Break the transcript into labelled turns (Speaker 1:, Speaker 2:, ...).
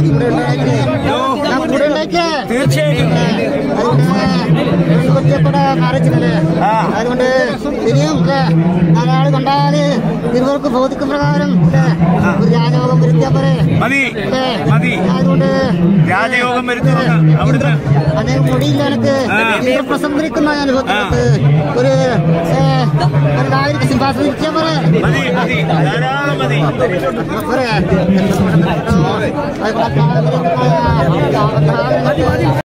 Speaker 1: കൂടെ ഉണ്ടാക്കി ഞാൻ കൂടെ ഉണ്ടാക്കിയേ
Speaker 2: തീർച്ചയായിട്ടും
Speaker 1: അതുകൊണ്ട് കൊച്ചക്കൂടെ മാറിച്ചില്ലേ
Speaker 2: ആ.
Speaker 1: അതുകൊണ്ട് ഇനിയും നാലാൾ കണ്ടാല് ഇരുവർക്ക് ബോധിക്കും പ്രകാരം ല്ലേ, ഒരു രാജയോഗം വരുത്തിയാ പോരെ
Speaker 2: മതി
Speaker 1: ല്ലേ?
Speaker 2: മതി
Speaker 1: അതുകൊണ്ട്
Speaker 2: രാജയോഗം വരുത്തുമെന്ന് അവിടുന്ന്
Speaker 1: അദ്ദേഹം മൊഴിയില്ല എനിക്ക്
Speaker 2: ആ.
Speaker 1: പ്രസംഗിക്കുന്ന അനുഭവത്തിനകത്ത് ഒരു ഏ, ഒരു നായക സിംഹാസനം ഇരിക്കാൻ പോരെ
Speaker 2: മതി മതി ധാരാളം മതി
Speaker 1: പോരെ അതുപോലെ